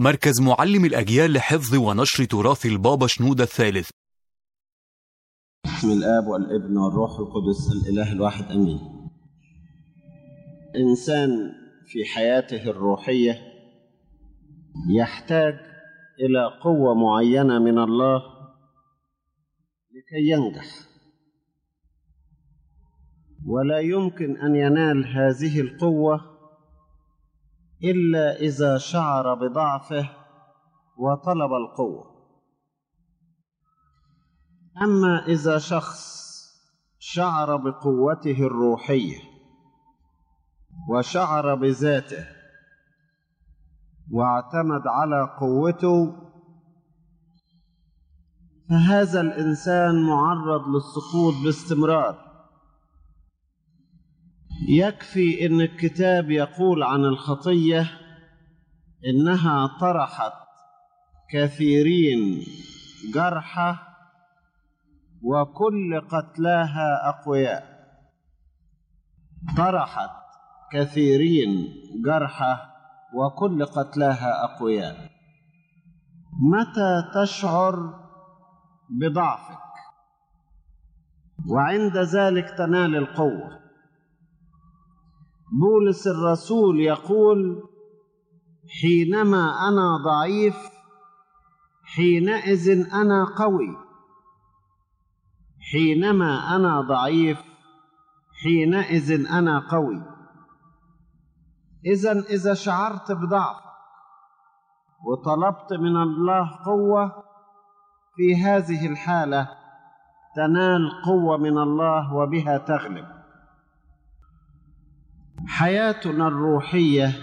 مركز معلم الأجيال لحفظ ونشر تراث البابا شنودة الثالث بسم الآب والابن والروح القدس الإله الواحد أمين إنسان في حياته الروحية يحتاج إلى قوة معينة من الله لكي ينجح ولا يمكن أن ينال هذه القوة إلا إذا شعر بضعفه وطلب القوة أما إذا شخص شعر بقوته الروحية وشعر بذاته واعتمد على قوته فهذا الإنسان معرض للسقوط باستمرار يكفي ان الكتاب يقول عن الخطيه انها طرحت كثيرين جرحى وكل قتلاها اقوياء طرحت كثيرين جرحى وكل قتلاها اقوياء متى تشعر بضعفك وعند ذلك تنال القوه بولس الرسول يقول حينما انا ضعيف حينئذ انا قوي حينما انا ضعيف حينئذ انا قوي اذا اذا شعرت بضعف وطلبت من الله قوه في هذه الحاله تنال قوه من الله وبها تغلب حياتنا الروحيه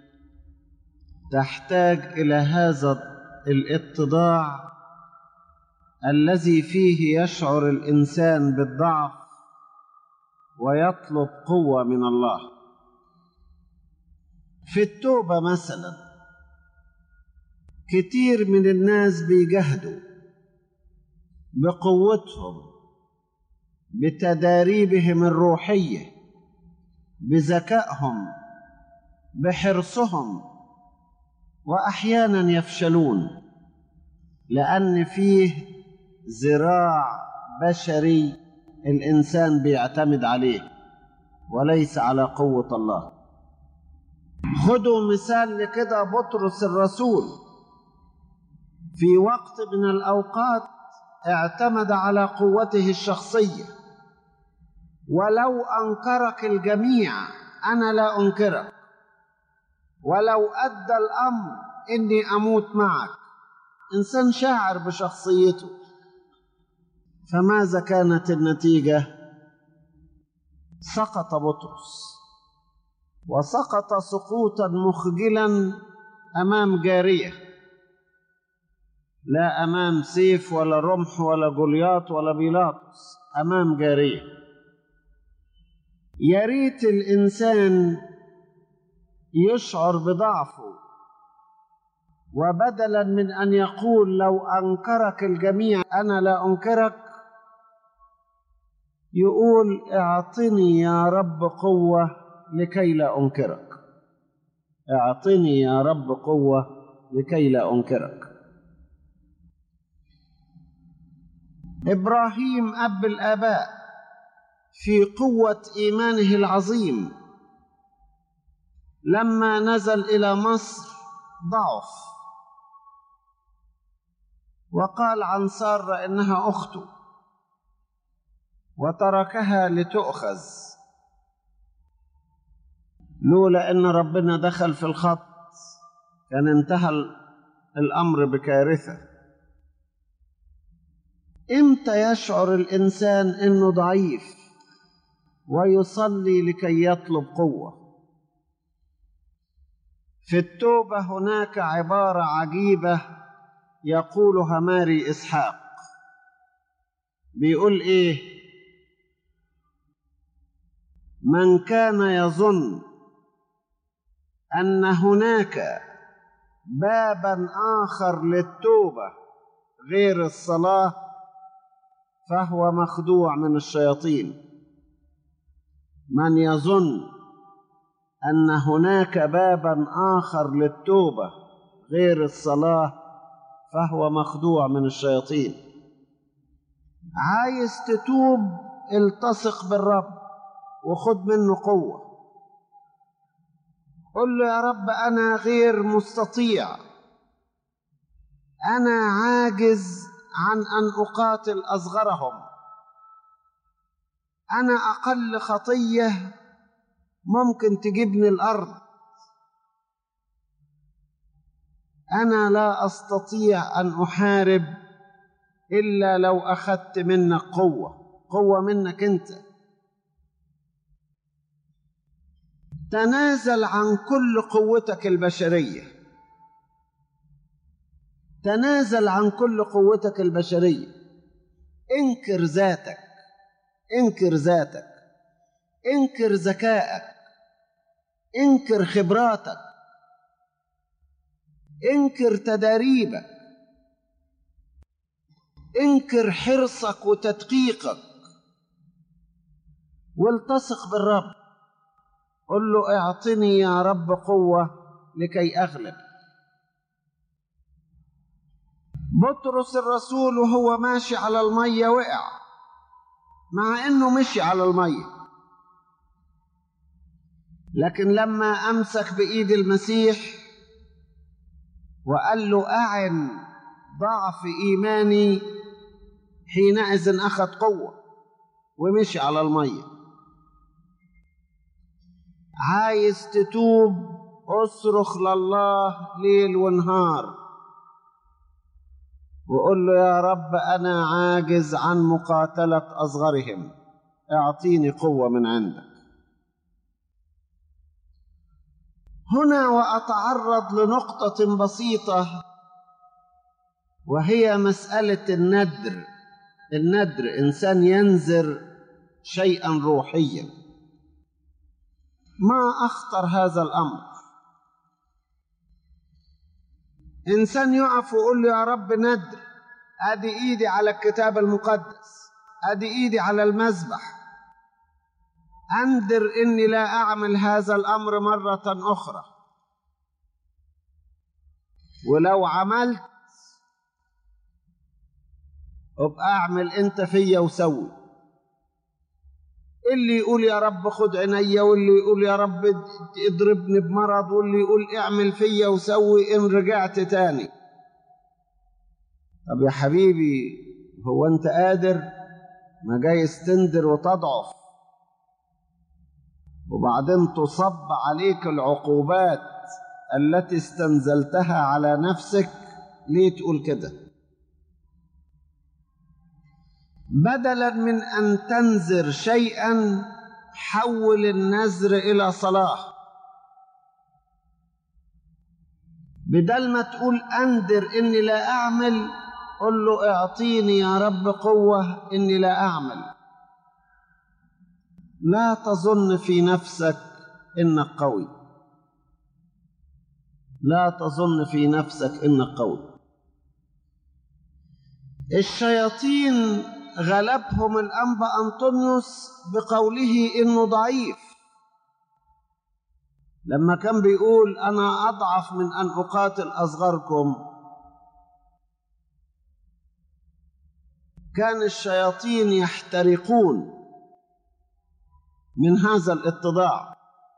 تحتاج الى هذا الاتضاع الذي فيه يشعر الانسان بالضعف ويطلب قوه من الله في التوبه مثلا كتير من الناس بيجهدوا بقوتهم بتداريبهم الروحيه بذكائهم بحرصهم واحيانا يفشلون لان فيه ذراع بشري الانسان بيعتمد عليه وليس على قوه الله خذوا مثال لكده بطرس الرسول في وقت من الاوقات اعتمد على قوته الشخصيه ولو انكرك الجميع انا لا انكرك ولو ادى الامر اني اموت معك انسان شاعر بشخصيته فماذا كانت النتيجه سقط بطرس وسقط سقوطا مخجلا امام جاريه لا امام سيف ولا رمح ولا جولياط ولا بيلاطس امام جاريه يا ريت الانسان يشعر بضعفه وبدلا من ان يقول لو انكرك الجميع انا لا انكرك يقول اعطني يا رب قوه لكي لا انكرك اعطني يا رب قوه لكي لا انكرك ابراهيم اب الاباء في قوه ايمانه العظيم لما نزل الى مصر ضعف وقال عن ساره انها اخته وتركها لتؤخذ لولا ان ربنا دخل في الخط كان انتهى الامر بكارثه امتى يشعر الانسان انه ضعيف ويصلي لكي يطلب قوه في التوبه هناك عباره عجيبه يقولها ماري اسحاق بيقول ايه من كان يظن ان هناك بابا اخر للتوبه غير الصلاه فهو مخدوع من الشياطين من يظن ان هناك بابا اخر للتوبه غير الصلاة فهو مخدوع من الشياطين عايز تتوب التصق بالرب وخد منه قوة قل له يا رب أنا غير مستطيع أنا عاجز عن أن أقاتل أصغرهم أنا أقل خطية ممكن تجيبني الأرض أنا لا أستطيع أن أحارب إلا لو أخذت منك قوة قوة منك أنت تنازل عن كل قوتك البشرية تنازل عن كل قوتك البشرية انكر ذاتك انكر ذاتك انكر ذكائك انكر خبراتك انكر تداريبك انكر حرصك وتدقيقك والتصق بالرب قل له اعطني يا رب قوة لكي أغلب بطرس الرسول وهو ماشي على المية وقع مع انه مشي على المية لكن لما امسك بايد المسيح وقال له اعن ضعف ايماني حينئذ اخذ قوه ومشي على الميه عايز تتوب اصرخ لله ليل ونهار وقول له يا رب انا عاجز عن مقاتله اصغرهم اعطيني قوه من عندك هنا واتعرض لنقطه بسيطه وهي مساله الندر الندر انسان ينذر شيئا روحيا ما اخطر هذا الامر انسان يقف ويقول له يا رب ندر ادي ايدي على الكتاب المقدس ادي ايدي على المذبح انذر اني لا اعمل هذا الامر مره اخرى ولو عملت ابقى اعمل انت فيا وسوي اللي يقول يا رب خد عينيا واللي يقول يا رب اضربني بمرض واللي يقول اعمل فيا وسوي ان رجعت تاني طب يا حبيبي هو انت قادر ما جايز تندر وتضعف وبعدين تصب عليك العقوبات التي استنزلتها على نفسك ليه تقول كده بدلا من ان تنذر شيئا حول النذر الى صلاه بدل ما تقول انذر اني لا اعمل قل له اعطيني يا رب قوه اني لا اعمل لا تظن في نفسك انك قوي لا تظن في نفسك انك قوي الشياطين غلبهم الأنبا أنطونيوس بقوله إنه ضعيف لما كان بيقول أنا أضعف من أن أقاتل أصغركم كان الشياطين يحترقون من هذا الاتضاع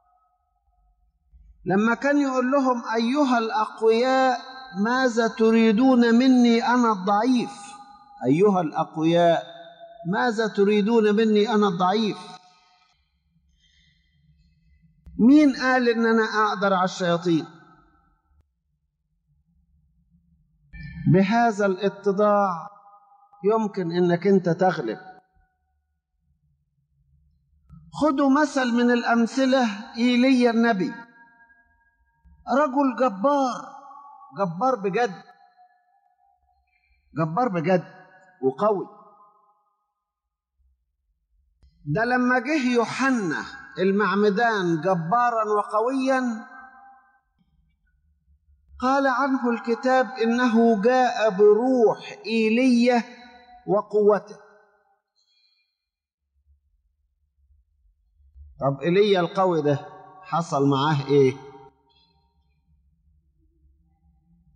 لما كان يقول لهم أيها الأقوياء ماذا تريدون مني أنا الضعيف أيها الأقوياء ماذا تريدون مني أنا الضعيف مين قال إن أنا أقدر على الشياطين بهذا الاتضاع يمكن إنك أنت تغلب خدوا مثل من الأمثلة إيليا النبي رجل جبار جبار بجد جبار بجد وقوي ده لما جه يوحنا المعمدان جبارا وقويا قال عنه الكتاب انه جاء بروح ايلية وقوته طب ايليا القوي ده حصل معاه ايه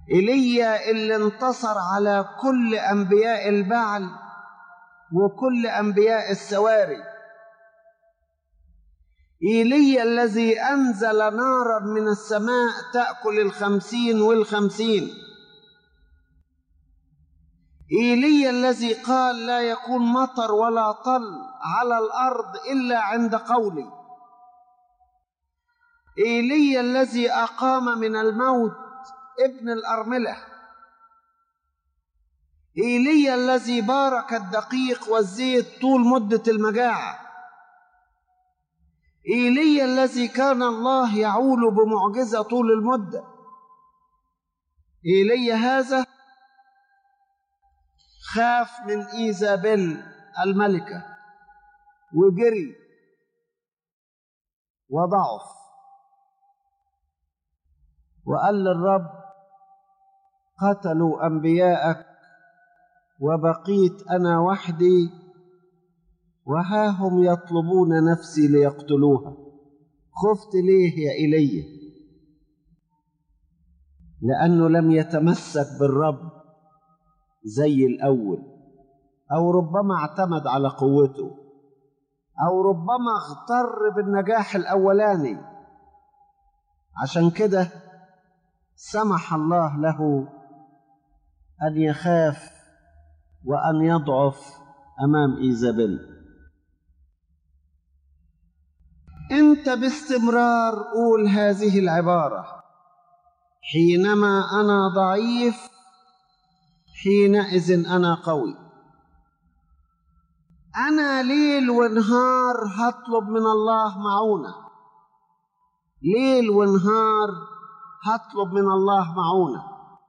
ايليا اللي انتصر على كل انبياء البعل وكل انبياء السواري ايليا الذي انزل نارا من السماء تاكل الخمسين والخمسين ايليا الذي قال لا يكون مطر ولا طل على الارض الا عند قولي ايليا الذي اقام من الموت ابن الارمله ايليا الذي بارك الدقيق والزيت طول مده المجاعه ايليا الذي كان الله يعول بمعجزه طول المده ايليا هذا خاف من ايزابيل الملكه وجري وضعف وقال للرب قتلوا انبياءك وبقيت انا وحدي وها هم يطلبون نفسي ليقتلوها خفت ليه يا ايليا لانه لم يتمسك بالرب زي الاول او ربما اعتمد على قوته او ربما اغتر بالنجاح الاولاني عشان كده سمح الله له ان يخاف وان يضعف امام ايزابيل انت باستمرار قول هذه العباره حينما انا ضعيف حينئذ انا قوي انا ليل ونهار هطلب من الله معونه ليل ونهار هطلب من الله معونه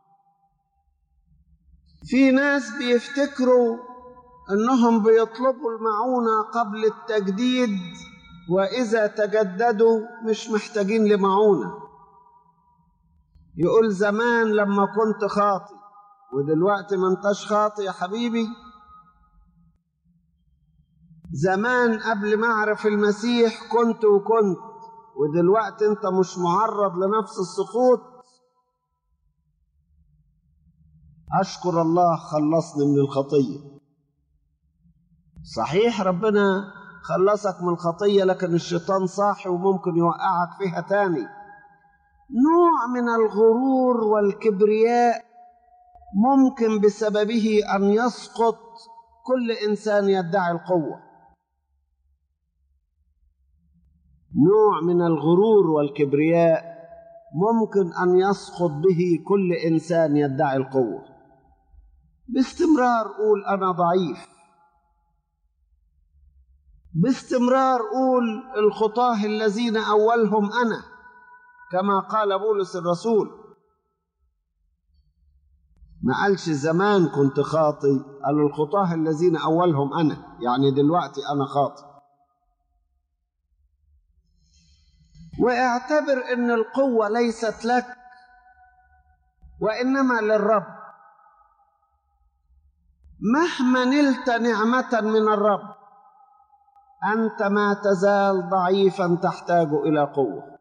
في ناس بيفتكروا انهم بيطلبوا المعونه قبل التجديد واذا تجددوا مش محتاجين لمعونه يقول زمان لما كنت خاطي ودلوقتي ما انتش خاطي يا حبيبي زمان قبل ما اعرف المسيح كنت وكنت ودلوقتي انت مش معرض لنفس السقوط اشكر الله خلصني من الخطيه صحيح ربنا خلصك من الخطيه لكن الشيطان صاحي وممكن يوقعك فيها تاني نوع من الغرور والكبرياء ممكن بسببه ان يسقط كل انسان يدعي القوه نوع من الغرور والكبرياء ممكن ان يسقط به كل انسان يدعي القوه باستمرار قول انا ضعيف باستمرار قول الخطاه الذين اولهم انا كما قال بولس الرسول ما قالش زمان كنت خاطي قال الخطاه الذين اولهم انا يعني دلوقتي انا خاطي واعتبر ان القوه ليست لك وانما للرب مهما نلت نعمه من الرب انت ما تزال ضعيفا تحتاج الى قوه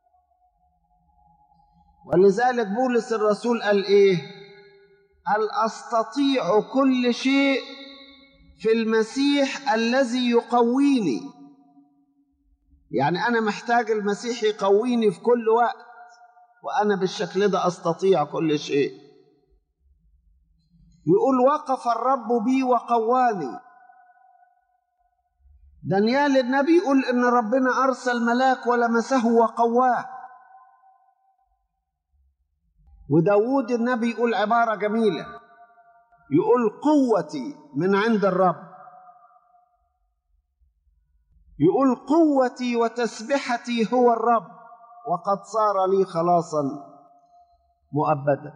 ولذلك بولس الرسول قال ايه قال استطيع كل شيء في المسيح الذي يقويني يعني انا محتاج المسيح يقويني في كل وقت وانا بالشكل ده استطيع كل شيء يقول وقف الرب بي وقواني دانيال النبي يقول ان ربنا ارسل ملاك ولمسه وقواه وداود النبي يقول عبارة جميلة يقول قوتي من عند الرب يقول قوتي وتسبحتي هو الرب وقد صار لي خلاصا مؤبدا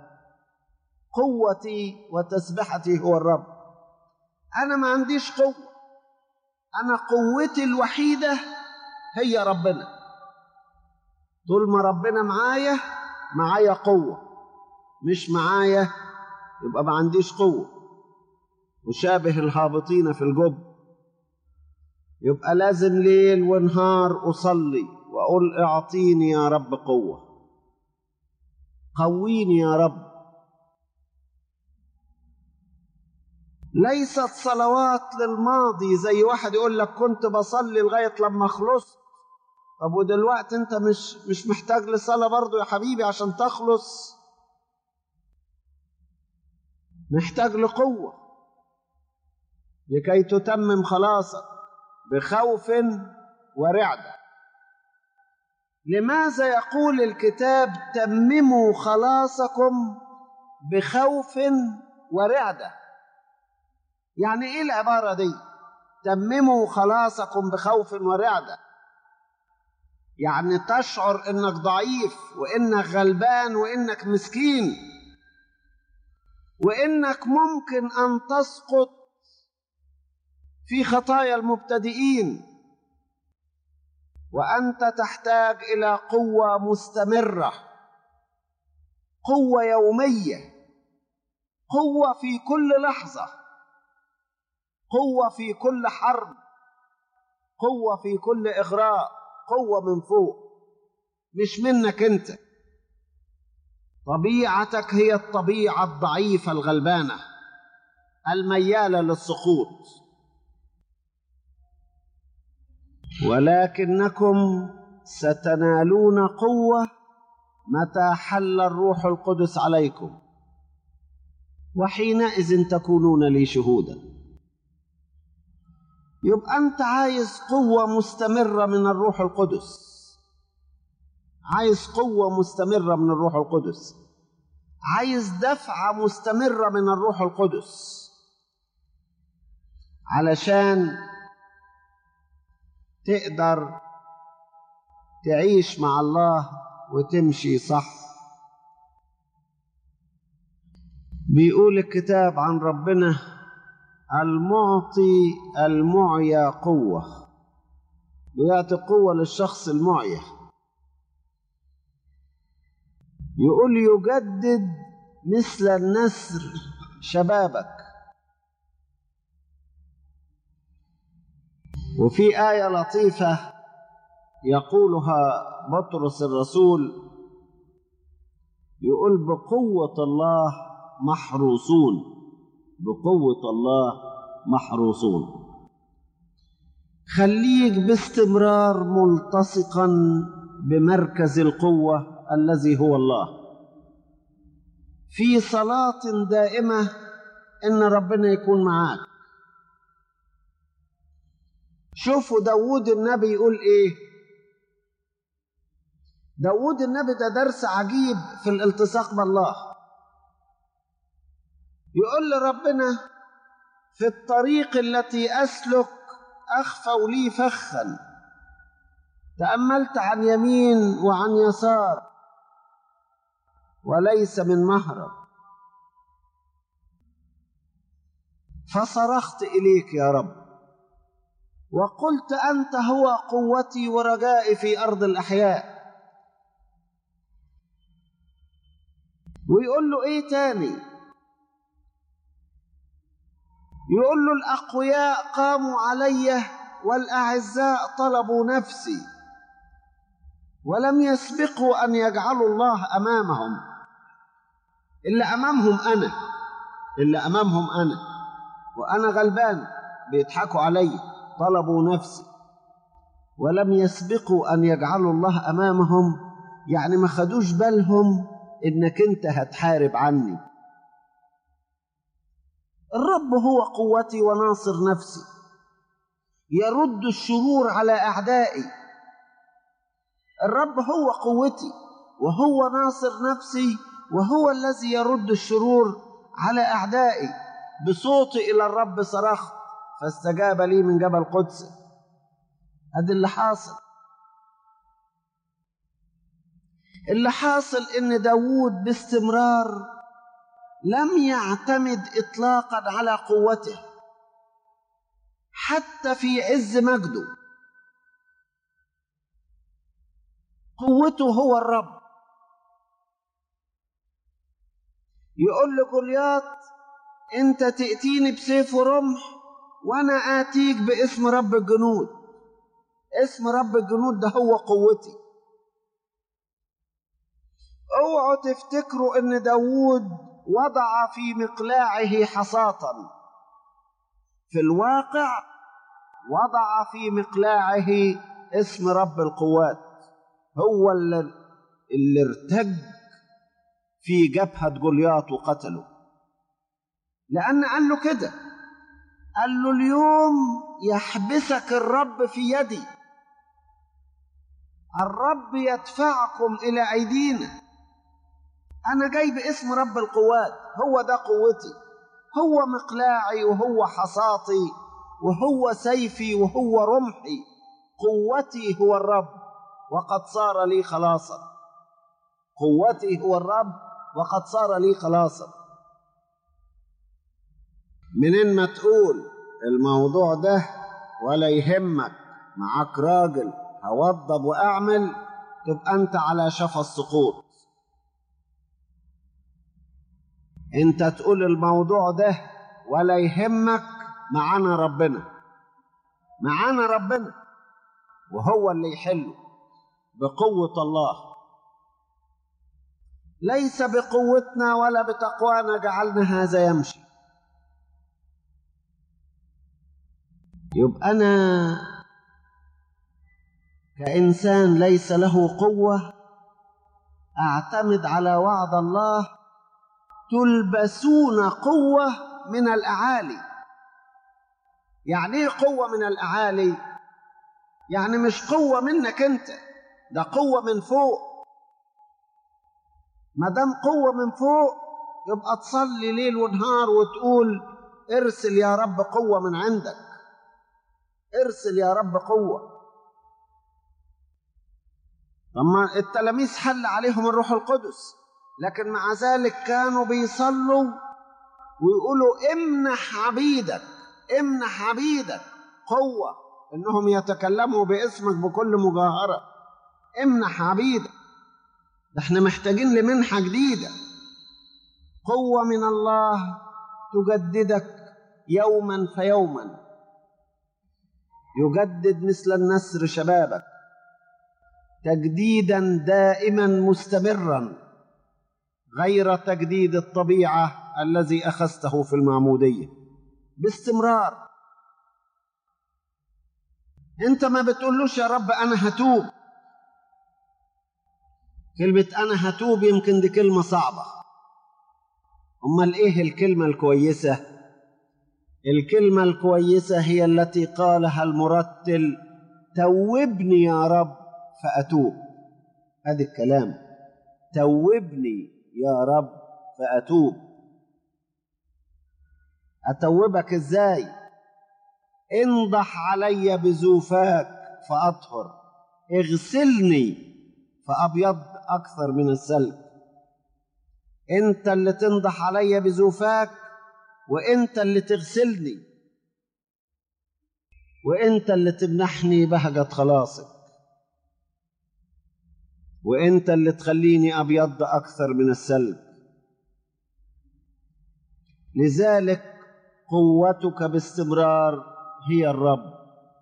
قوتي وتسبحتي هو الرب انا ما عنديش قوه انا قوتي الوحيده هي ربنا طول ما ربنا معايا معايا قوه مش معايا يبقى ما عنديش قوه وشابه الهابطين في الجب يبقى لازم ليل ونهار اصلي واقول اعطيني يا رب قوه قويني يا رب ليست صلوات للماضي زي واحد يقول لك كنت بصلي لغاية لما خلصت طب ودلوقتي انت مش مش محتاج لصلاة برضو يا حبيبي عشان تخلص محتاج لقوة لكي تتمم خلاصك بخوف ورعدة لماذا يقول الكتاب تمموا خلاصكم بخوف ورعدة يعني ايه العبارة دي تمموا خلاصكم بخوف ورعدة يعني تشعر انك ضعيف وانك غلبان وانك مسكين وانك ممكن ان تسقط في خطايا المبتدئين وانت تحتاج الى قوه مستمره قوه يوميه قوه في كل لحظه قوه في كل حرب قوه في كل اغراء قوه من فوق مش منك انت طبيعتك هي الطبيعه الضعيفه الغلبانه المياله للسقوط ولكنكم ستنالون قوه متى حل الروح القدس عليكم وحينئذ تكونون لي شهودا يبقى انت عايز قوه مستمره من الروح القدس عايز قوه مستمره من الروح القدس عايز دفعه مستمره من الروح القدس علشان تقدر تعيش مع الله وتمشي صح بيقول الكتاب عن ربنا المعطي المعيا قوة بيعطي قوة للشخص المعيا يقول يجدد مثل النسر شبابك وفي آية لطيفة يقولها بطرس الرسول يقول بقوة الله محروسون بقوة الله محروسون خليك باستمرار ملتصقا بمركز القوة الذي هو الله في صلاة دائمة إن ربنا يكون معاك شوفوا داود النبي يقول ايه داود النبي ده درس عجيب في الالتصاق بالله يقول لربنا في الطريق التي أسلك أخفوا لي فخا تأملت عن يمين وعن يسار وليس من مهرب فصرخت إليك يا رب وقلت أنت هو قوتي ورجائي في أرض الأحياء ويقول له إيه تاني يقول له الأقوياء قاموا علي والأعزاء طلبوا نفسي ولم يسبقوا أن يجعلوا الله أمامهم اللي أمامهم أنا اللي أمامهم أنا وأنا غلبان بيضحكوا علي طلبوا نفسي ولم يسبقوا أن يجعلوا الله أمامهم يعني ما خدوش بالهم إنك أنت هتحارب عني الرب هو قوتي وناصر نفسي يرد الشرور على أعدائي الرب هو قوتي وهو ناصر نفسي وهو الذي يرد الشرور على أعدائي بصوتي إلى الرب صرخت فاستجاب لي من جبل قدس ادي اللي حاصل اللي حاصل ان داوود باستمرار لم يعتمد اطلاقا على قوته حتى في عز مجده قوته هو الرب يقول لجولياط انت تاتيني بسيف ورمح وانا اتيك باسم رب الجنود اسم رب الجنود ده هو قوتي اوعوا تفتكروا ان داوود وضع في مقلاعه حصاة في الواقع وضع في مقلاعه اسم رب القوات هو اللي, اللي ارتج في جبهة جولياط وقتله لأن قال له كده قال له اليوم يحبسك الرب في يدي الرب يدفعكم إلى أيدينا أنا جاي باسم رب القوات هو ده قوتي هو مقلاعي وهو حصاتي وهو سيفي وهو رمحي قوتي هو الرب وقد صار لي خلاصا قوتي هو الرب وقد صار لي خلاصا منين ما تقول الموضوع ده ولا يهمك معاك راجل هوضب واعمل تبقى انت على شفا السقوط انت تقول الموضوع ده ولا يهمك معانا ربنا معانا ربنا وهو اللي يحله بقوة الله ليس بقوتنا ولا بتقوانا جعلنا هذا يمشي يبقى أنا كإنسان ليس له قوة أعتمد على وعد الله تلبسون قوة من الأعالي يعني إيه قوة من الأعالي؟ يعني مش قوة منك أنت ده قوة من فوق ما دام قوة من فوق يبقى تصلي ليل ونهار وتقول ارسل يا رب قوة من عندك ارسل يا رب قوة لما التلاميذ حل عليهم الروح القدس لكن مع ذلك كانوا بيصلوا ويقولوا امنح عبيدك امنح عبيدك قوة انهم يتكلموا باسمك بكل مجاهرة امنح عبيدك ده احنا محتاجين لمنحة جديدة قوة من الله تجددك يوما فيوما يجدد مثل النسر شبابك تجديدا دائما مستمرا غير تجديد الطبيعه الذي اخذته في المعموديه باستمرار انت ما بتقولوش يا رب انا هتوب كلمه انا هتوب يمكن دي كلمه صعبه امال ايه الكلمه الكويسه الكلمه الكويسه هي التي قالها المرتل توبني يا رب فاتوب هذا الكلام توبني يا رب فاتوب اتوبك ازاي انضح علي بزوفاك فاطهر اغسلني فابيض اكثر من السلك انت اللي تنضح علي بزوفاك وانت اللي تغسلني وانت اللي تمنحني بهجه خلاصك وانت اللي تخليني ابيض اكثر من السلك لذلك قوتك باستمرار هي الرب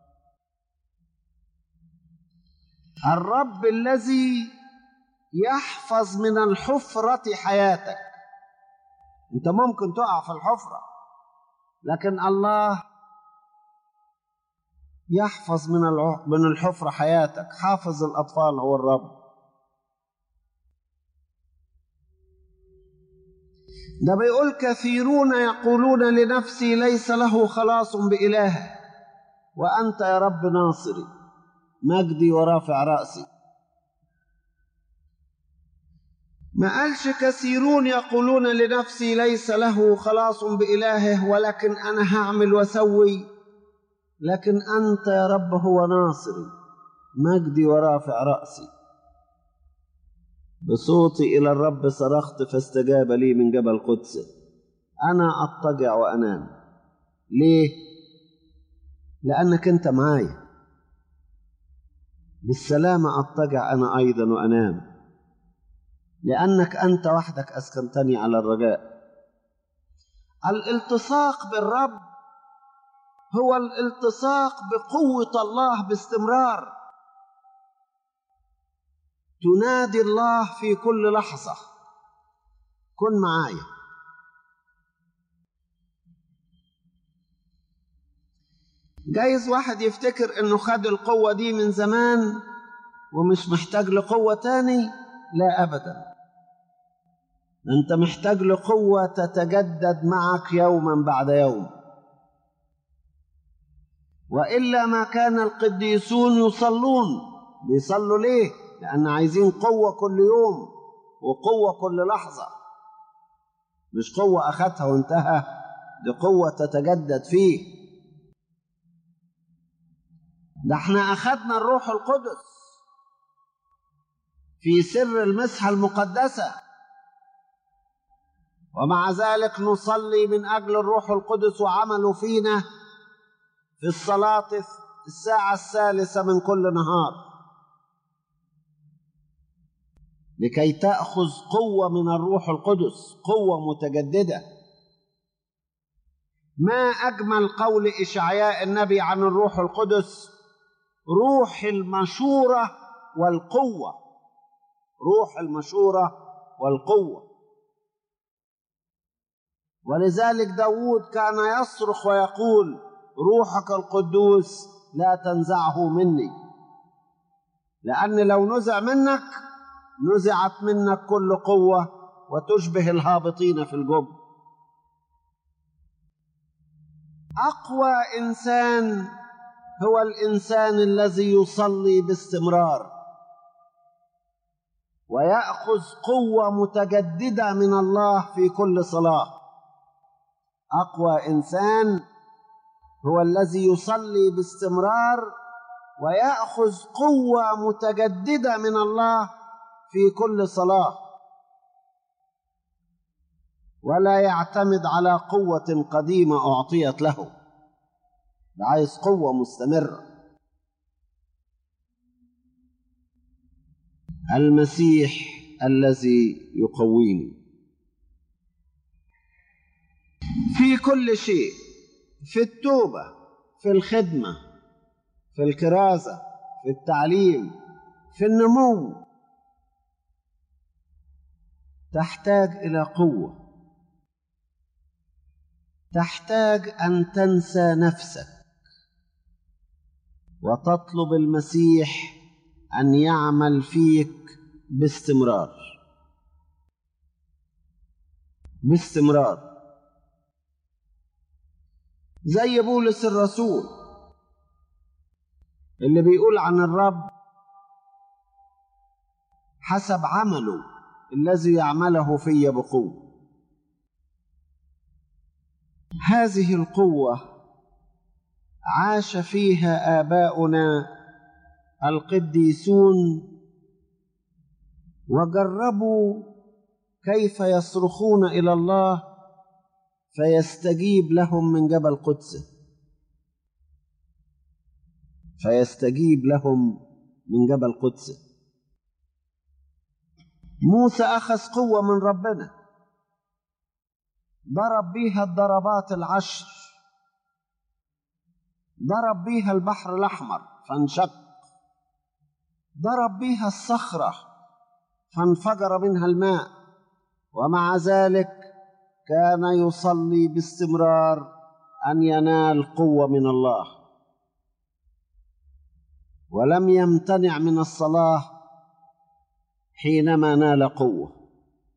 الرب الذي يحفظ من الحفرة حياتك انت ممكن تقع في الحفرة لكن الله يحفظ من من الحفرة حياتك حافظ الأطفال هو الرب ده بيقول كثيرون يقولون لنفسي ليس له خلاص بإله وأنت يا رب ناصري مجدي ورافع رأسي ما قالش كثيرون يقولون لنفسي ليس له خلاص بإلهه ولكن أنا هعمل وسوي لكن أنت يا رب هو ناصري مجدي ورافع رأسي بصوتي إلى الرب صرخت فاستجاب لي من جبل قدس أنا أضطجع وأنام ليه؟ لأنك أنت معايا بالسلامة أضطجع أنا أيضا وأنام لأنك أنت وحدك أسكنتني على الرجاء الالتصاق بالرب هو الالتصاق بقوة الله باستمرار تنادي الله في كل لحظة كن معايا جايز واحد يفتكر انه خد القوة دي من زمان ومش محتاج لقوة تاني لا ابدا انت محتاج لقوة تتجدد معك يوما بعد يوم وإلا ما كان القديسون يصلون بيصلوا ليه لأن عايزين قوة كل يوم وقوة كل لحظة مش قوة أخدها وانتهى دي قوة تتجدد فيه ده احنا أخدنا الروح القدس في سر المسحة المقدسة ومع ذلك نصلي من أجل الروح القدس وعمله فينا في الصلاة الساعة الثالثة من كل نهار لكي تأخذ قوة من الروح القدس قوة متجددة ما أجمل قول إشعياء النبي عن الروح القدس روح المشورة والقوة روح المشورة والقوة ولذلك داود كان يصرخ ويقول روحك القدوس لا تنزعه مني لأن لو نزع منك نزعت منك كل قوة وتشبه الهابطين في الجب أقوى إنسان هو الإنسان الذي يصلي باستمرار ويأخذ قوة متجددة من الله في كل صلاة أقوى إنسان هو الذي يصلي باستمرار ويأخذ قوة متجددة من الله في كل صلاة ولا يعتمد على قوة قديمة أعطيت له ده عايز قوة مستمرة المسيح الذي يقويني في كل شيء في التوبة في الخدمة في الكرازة في التعليم في النمو تحتاج إلى قوة تحتاج أن تنسى نفسك وتطلب المسيح أن يعمل فيك باستمرار باستمرار زي بولس الرسول اللي بيقول عن الرب حسب عمله الذي يعمله في بقوه هذه القوه عاش فيها اباؤنا القديسون وجربوا كيف يصرخون الى الله فيستجيب لهم من جبل قدسه فيستجيب لهم من جبل قدسه موسى اخذ قوه من ربنا ضرب بيها الضربات العشر ضرب بيها البحر الاحمر فانشق ضرب بيها الصخره فانفجر منها الماء ومع ذلك كان يصلي باستمرار ان ينال قوه من الله ولم يمتنع من الصلاه حينما نال قوه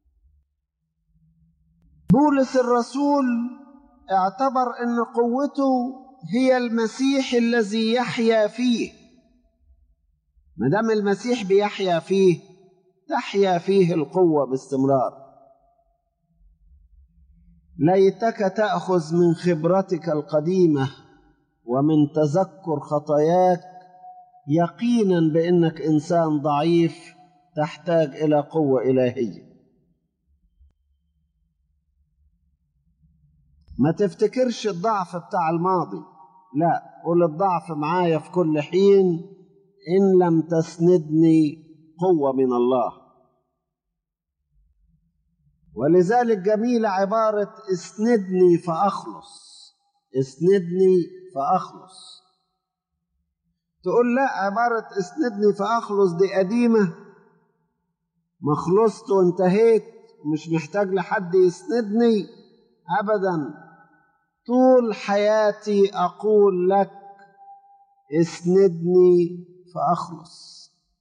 بولس الرسول اعتبر ان قوته هي المسيح الذي يحيا فيه ما دام المسيح بيحيا فيه تحيا فيه القوه باستمرار ليتك تاخذ من خبرتك القديمه ومن تذكر خطاياك يقينا بانك انسان ضعيف تحتاج الى قوه الهيه ما تفتكرش الضعف بتاع الماضي لا قول الضعف معايا في كل حين ان لم تسندني قوه من الله ولذلك جميله عباره اسندني فاخلص اسندني فاخلص تقول لا عباره اسندني فاخلص دي قديمه ما خلصت وانتهيت مش محتاج لحد يسندني ابدا طول حياتي اقول لك اسندني فأخلص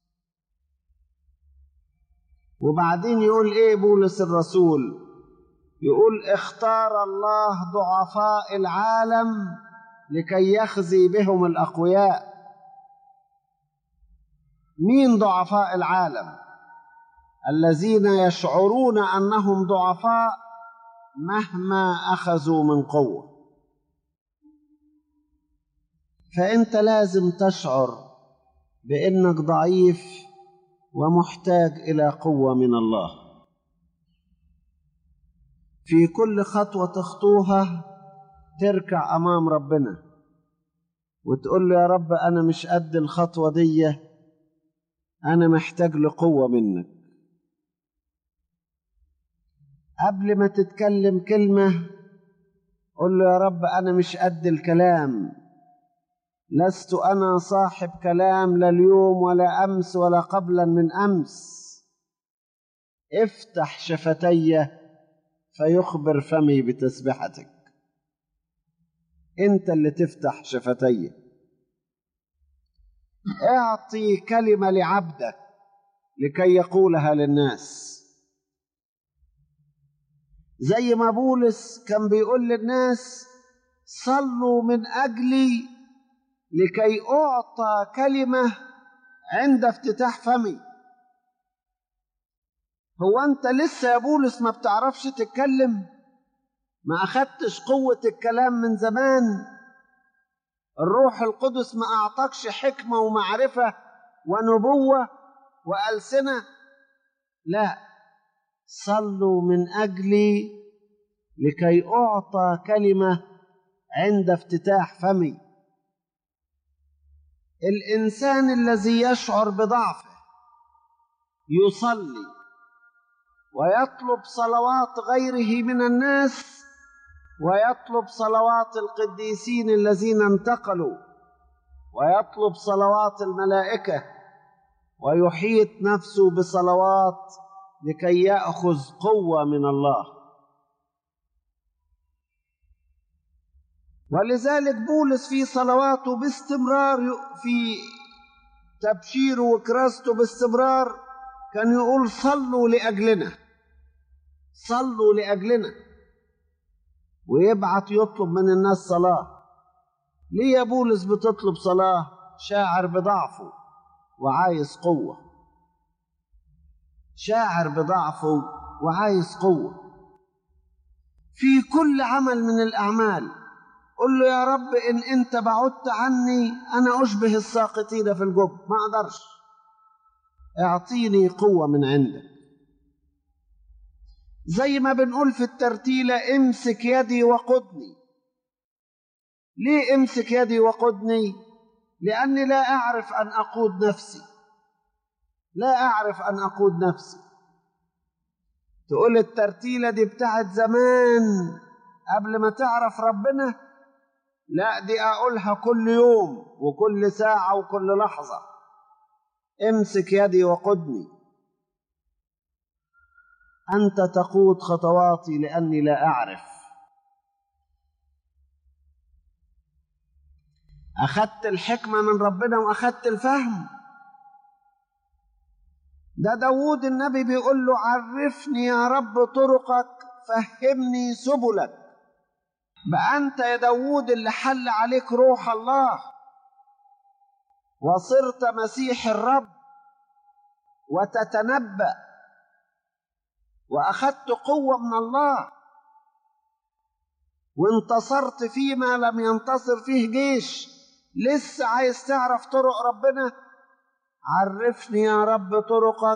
وبعدين يقول ايه بولس الرسول يقول اختار الله ضعفاء العالم لكي يخزي بهم الأقوياء مين ضعفاء العالم الذين يشعرون أنهم ضعفاء مهما أخذوا من قوة فأنت لازم تشعر بأنك ضعيف ومحتاج إلى قوة من الله في كل خطوة تخطوها تركع أمام ربنا وتقول له يا رب أنا مش قد الخطوة دي أنا محتاج لقوة منك قبل ما تتكلم كلمة قل له يا رب أنا مش قد الكلام لست أنا صاحب كلام لا اليوم ولا أمس ولا قبلا من أمس افتح شفتي فيخبر فمي بتسبحتك انت اللي تفتح شفتي اعطي كلمه لعبدك لكي يقولها للناس زي ما بولس كان بيقول للناس صلوا من اجلي لكي اعطى كلمه عند افتتاح فمي هو انت لسه يا بولس ما بتعرفش تتكلم ما اخدتش قوه الكلام من زمان الروح القدس ما اعطاكش حكمه ومعرفه ونبوه والسنه لا صلوا من اجلي لكي اعطى كلمه عند افتتاح فمي الانسان الذي يشعر بضعفه يصلي ويطلب صلوات غيره من الناس ويطلب صلوات القديسين الذين انتقلوا ويطلب صلوات الملائكه ويحيط نفسه بصلوات لكي ياخذ قوه من الله ولذلك بولس في صلواته باستمرار في تبشيره وكراسته باستمرار كان يقول صلوا لاجلنا صلوا لاجلنا ويبعت يطلب من الناس صلاه ليه يا بولس بتطلب صلاه شاعر بضعفه وعايز قوه شاعر بضعفه وعايز قوه في كل عمل من الاعمال قل له يا رب ان انت بعدت عني انا اشبه الساقطين في الجب ما اقدرش اعطيني قوه من عندك زي ما بنقول في الترتيله امسك يدي وقدني ليه امسك يدي وقدني لاني لا اعرف ان اقود نفسي لا اعرف ان اقود نفسي تقول الترتيله دي بتاعت زمان قبل ما تعرف ربنا لا دي اقولها كل يوم وكل ساعه وكل لحظه امسك يدي وقدني انت تقود خطواتي لاني لا اعرف اخذت الحكمه من ربنا واخذت الفهم ده داوود النبي بيقول له عرفني يا رب طرقك فهمني سبلك بقى انت يا داوود اللي حل عليك روح الله وصرت مسيح الرب وتتنبأ وأخذت قوة من الله وانتصرت فيما لم ينتصر فيه جيش لسه عايز تعرف طرق ربنا عرفني يا رب طرقك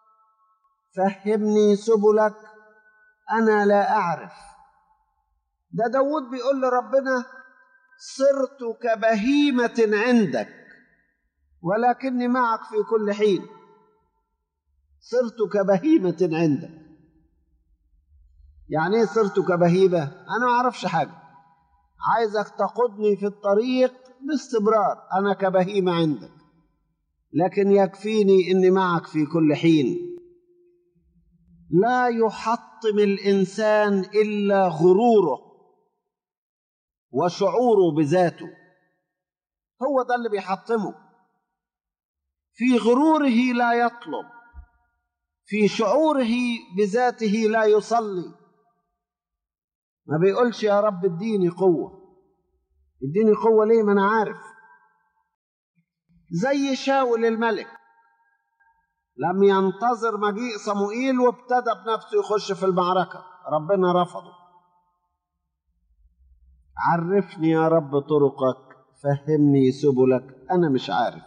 فهمني سبلك أنا لا أعرف ده داود بيقول لربنا صرت كبهيمة عندك ولكني معك في كل حين صرت كبهيمة عندك يعني ايه صرت كبهيمة انا ما اعرفش حاجة عايزك تقودني في الطريق باستمرار انا كبهيمة عندك لكن يكفيني اني معك في كل حين لا يحطم الانسان الا غروره وشعوره بذاته هو ده اللي بيحطمه في غروره لا يطلب في شعوره بذاته لا يصلي ما بيقولش يا رب اديني قوة اديني قوة ليه ما انا عارف زي شاول الملك لم ينتظر مجيء صموئيل وابتدى بنفسه يخش في المعركة ربنا رفضه عرفني يا رب طرقك فهمني سبلك انا مش عارف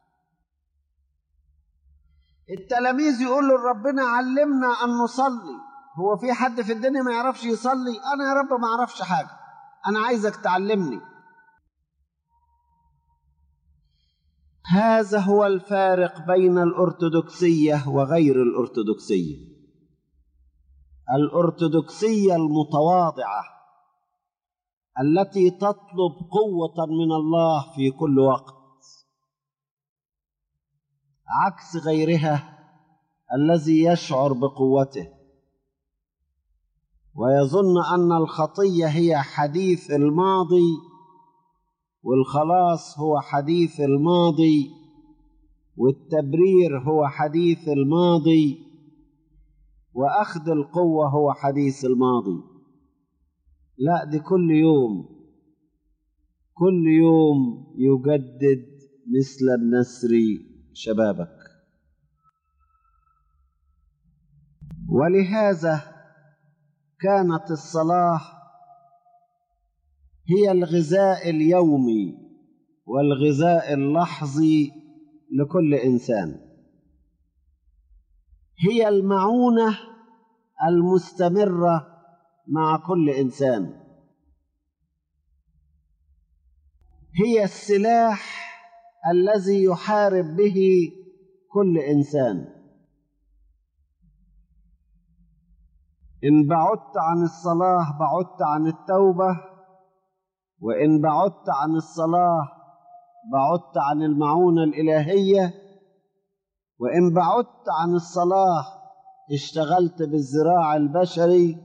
التلاميذ يقولوا لربنا علمنا ان نصلي هو في حد في الدنيا ما يعرفش يصلي انا يا رب ما اعرفش حاجه انا عايزك تعلمني هذا هو الفارق بين الارثوذكسيه وغير الارثوذكسيه الارثوذكسيه المتواضعه التي تطلب قوه من الله في كل وقت عكس غيرها الذي يشعر بقوته ويظن ان الخطيه هي حديث الماضي والخلاص هو حديث الماضي والتبرير هو حديث الماضي واخذ القوه هو حديث الماضي لا دي كل يوم كل يوم يجدد مثل النسر شبابك ولهذا كانت الصلاه هي الغذاء اليومي والغذاء اللحظي لكل انسان هي المعونه المستمره مع كل انسان هي السلاح الذي يحارب به كل انسان ان بعدت عن الصلاه بعدت عن التوبه وان بعدت عن الصلاه بعدت عن المعونه الالهيه وان بعدت عن الصلاه اشتغلت بالزراع البشري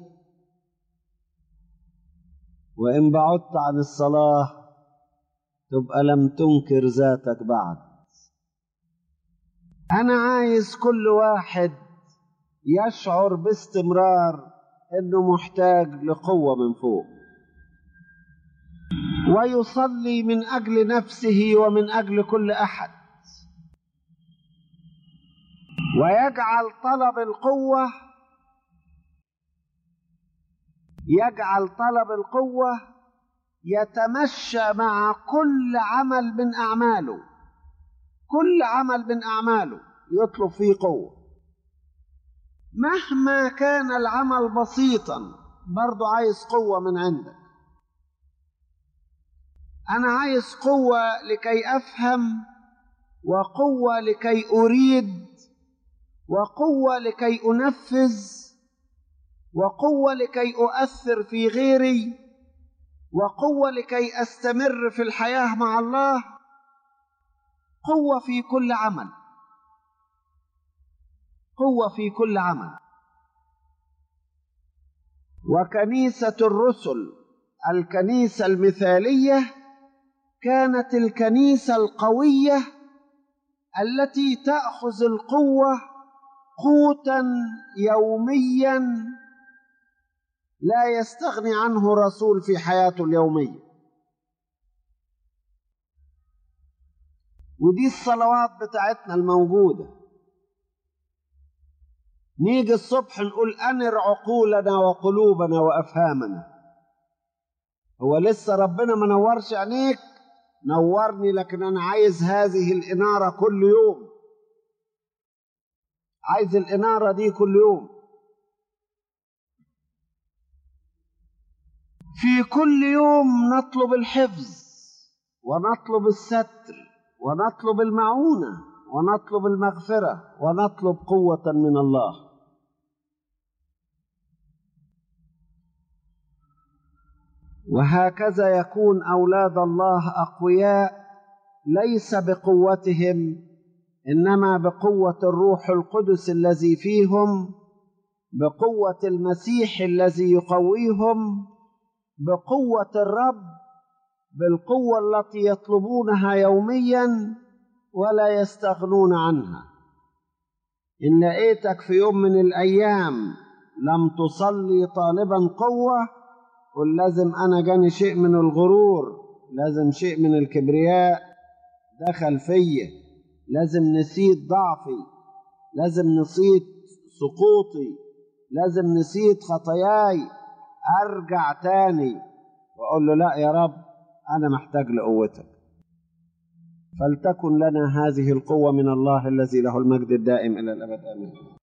وان بعدت عن الصلاه تبقى لم تنكر ذاتك بعد انا عايز كل واحد يشعر باستمرار انه محتاج لقوه من فوق ويصلي من اجل نفسه ومن اجل كل احد ويجعل طلب القوه يجعل طلب القوه يتمشى مع كل عمل من اعماله كل عمل من اعماله يطلب فيه قوه مهما كان العمل بسيطا برضو عايز قوه من عندك انا عايز قوه لكي افهم وقوه لكي اريد وقوه لكي انفذ وقوه لكي اؤثر في غيري وقوه لكي استمر في الحياه مع الله قوه في كل عمل قوه في كل عمل وكنيسه الرسل الكنيسه المثاليه كانت الكنيسه القويه التي تاخذ القوه قوتا يوميا لا يستغني عنه رسول في حياته اليوميه ودي الصلوات بتاعتنا الموجوده نيجي الصبح نقول انر عقولنا وقلوبنا وافهامنا هو لسه ربنا ما نورش عينيك نورني لكن انا عايز هذه الاناره كل يوم عايز الاناره دي كل يوم في كل يوم نطلب الحفظ ونطلب الستر ونطلب المعونه ونطلب المغفره ونطلب قوه من الله وهكذا يكون اولاد الله اقوياء ليس بقوتهم انما بقوه الروح القدس الذي فيهم بقوه المسيح الذي يقويهم بقوه الرب بالقوة التي يطلبونها يوميا ولا يستغنون عنها إن لقيتك في يوم من الأيام لم تصلي طالبا قوة قل لازم أنا جاني شيء من الغرور لازم شيء من الكبرياء دخل فيا لازم نسيت ضعفي لازم نسيت سقوطي لازم نسيت خطاياي أرجع تاني وأقول له لا يا رب أنا محتاج لقوتك فلتكن لنا هذه القوة من الله الذي له المجد الدائم إلى الأبد آمين